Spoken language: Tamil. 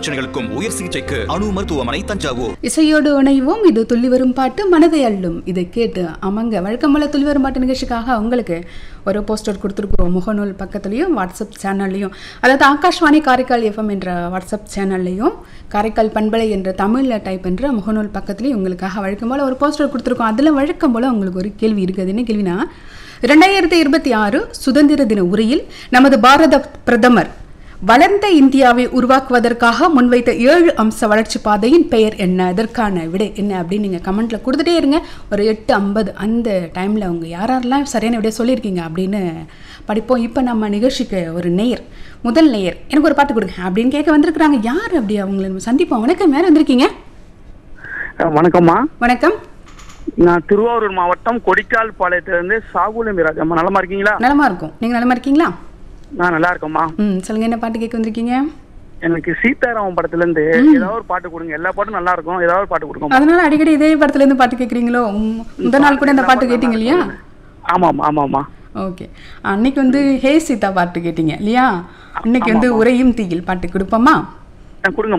பிரச்சனைகளுக்கும் உயர் சிகிச்சைக்கு அணு மருத்துவமனை தஞ்சாவூர் இசையோடு இணைவோம் இது துள்ளி வரும் பாட்டு மனதை அள்ளும் இதை கேட்டு அமங்க வழக்கம்போல துள்ளி வரும் பாட்டு நிகழ்ச்சிக்காக உங்களுக்கு ஒரு போஸ்டர் கொடுத்துருக்குறோம் முகநூல் பக்கத்துலேயும் வாட்ஸ்அப் சேனல்லையும் அதாவது ஆகாஷ்வாணி காரைக்கால் எஃப்எம் என்ற வாட்ஸ்அப் சேனல்லையும் காரைக்கால் பண்பலை என்ற தமிழில் டைப் என்ற முகநூல் பக்கத்துலேயும் உங்களுக்காக வழக்கம் போல் ஒரு போஸ்டர் கொடுத்துருக்கோம் அதில் வழக்கம் போல் உங்களுக்கு ஒரு கேள்வி இருக்குது என்ன கேள்வினா ரெண்டாயிரத்தி இருபத்தி ஆறு சுதந்திர தின உரையில் நமது பாரத பிரதமர் வளர்ந்த இந்தியாவை உருவாக்குவதற்காக முன்வைத்த ஏழு அம்ச வளர்ச்சி பாதையின் பெயர் என்ன இதற்கான விடை என்ன அப்படின்னு நீங்கள் கமெண்ட்டில் கொடுத்துட்டே இருங்க ஒரு எட்டு ஐம்பது அந்த டைமில் அவங்க யார் யாரெல்லாம் சரியான விடை சொல்லியிருக்கீங்க அப்படின்னு படிப்போம் இப்போ நம்ம நிகழ்ச்சிக்கு ஒரு நேயர் முதல் நேயர் எனக்கு ஒரு பாட்டு கொடுங்க அப்படின்னு கேட்க வந்திருக்கிறாங்க யார் அப்படி அவங்களை நம்ம சந்திப்போம் வணக்கம் மேலே வந்திருக்கீங்க அஹ் வணக்கம்மா வணக்கம் நான் திருவாரூர் மாவட்டம் கொடிக்கால் பாளையத்திலிருந்து சாகுல மிராஜ் அம்மா நலமா இருக்கீங்களா நலமா இருக்கும் நீங்கள் நலமா இருக்கீங்களா நான் நல்லா இருக்கேம்மா ம் சொல்லுங்க என்ன பாட்டு கேட்க வந்திருக்கீங்க எனக்கு சீதாராமன் படத்துல இருந்து ஏதாவது ஒரு பாட்டு கொடுங்க எல்லா பாட்டும் நல்லா இருக்கும் ஏதாவது ஒரு பாட்டு கொடுங்க அதனால அடிக்கடி இதே படத்துல இருந்து பாட்டு கேட்குறீங்களோ முந்த நாள் கூட இந்த பாட்டு கேட்டீங்க இல்லையா ஆமாம் ஆமாம்மா ஓகே அன்னைக்கு வந்து ஹே சீதா பாட்டு கேட்டீங்க இல்லையா இன்னைக்கு வந்து உரையும் தீயில் பாட்டு கொடுப்போமா அஹ் கொடுங்க